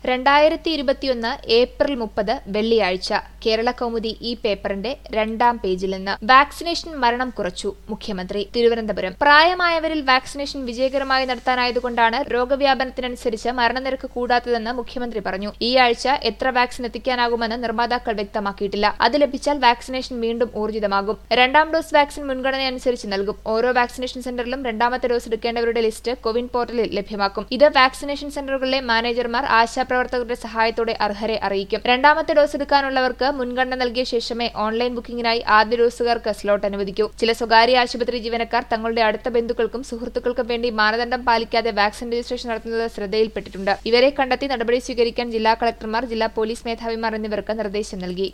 രണ്ടായിരത്തി ഇരുപത്തിയൊന്ന് ഏപ്രിൽ മുപ്പത് വെള്ളിയാഴ്ച കേരള കൗമുദി ഈ പേപ്പറിന്റെ രണ്ടാം പേജിൽ നിന്ന് വാക്സിനേഷൻ മരണം കുറച്ചു മുഖ്യമന്ത്രി തിരുവനന്തപുരം പ്രായമായവരിൽ വാക്സിനേഷൻ വിജയകരമായി നടത്താനായതുകൊണ്ടാണ് രോഗവ്യാപനത്തിനനുസരിച്ച് മരണനിരക്ക് കൂടാത്തതെന്ന് മുഖ്യമന്ത്രി പറഞ്ഞു ഈ ആഴ്ച എത്ര വാക്സിൻ എത്തിക്കാനാകുമെന്ന് നിർമ്മാതാക്കൾ വ്യക്തമാക്കിയിട്ടില്ല അത് ലഭിച്ചാൽ വാക്സിനേഷൻ വീണ്ടും ഊർജിതമാകും രണ്ടാം ഡോസ് വാക്സിൻ മുൻഗണനയനുസരിച്ച് നൽകും ഓരോ വാക്സിനേഷൻ സെന്ററിലും രണ്ടാമത്തെ ഡോസ് എടുക്കേണ്ടവരുടെ ലിസ്റ്റ് കോവിൻ പോർട്ടലിൽ ലഭ്യമാക്കും ഇത് വാക്സിനേഷൻ സെന്ററുകളിലെ മാനേജർമാർ ആശാപ്രവർത്തകരുടെ സഹായത്തോടെ അർഹരെ അറിയിക്കും രണ്ടാമത്തെ ഡോസ് എടുക്കാനുള്ളവർക്ക് മുൻഗണന നൽകിയ ശേഷമേ ഓൺലൈൻ ബുക്കിംഗിനായി ആദ്യ ഡോസുകാർക്ക് സ്ലോട്ട് അനുവദിക്കൂ ചില സ്വകാര്യ ആശുപത്രി ജീവനക്കാർ തങ്ങളുടെ അടുത്ത ബന്ധുക്കൾക്കും സുഹൃത്തുക്കൾക്കും വേണ്ടി മാനദണ്ഡം പാലിക്കാതെ വാക്സിൻ രജിസ്ട്രേഷൻ നടത്തുന്നത് ശ്രദ്ധയിൽപ്പെട്ടിട്ടുണ്ട് ഇവരെ കണ്ടെത്തി നടപടി സ്വീകരിക്കാൻ ജില്ലാ കളക്ടർമാർ ജില്ലാ പോലീസ് മേധാവിമാർ എന്നിവർക്ക് നിർദ്ദേശം നൽകി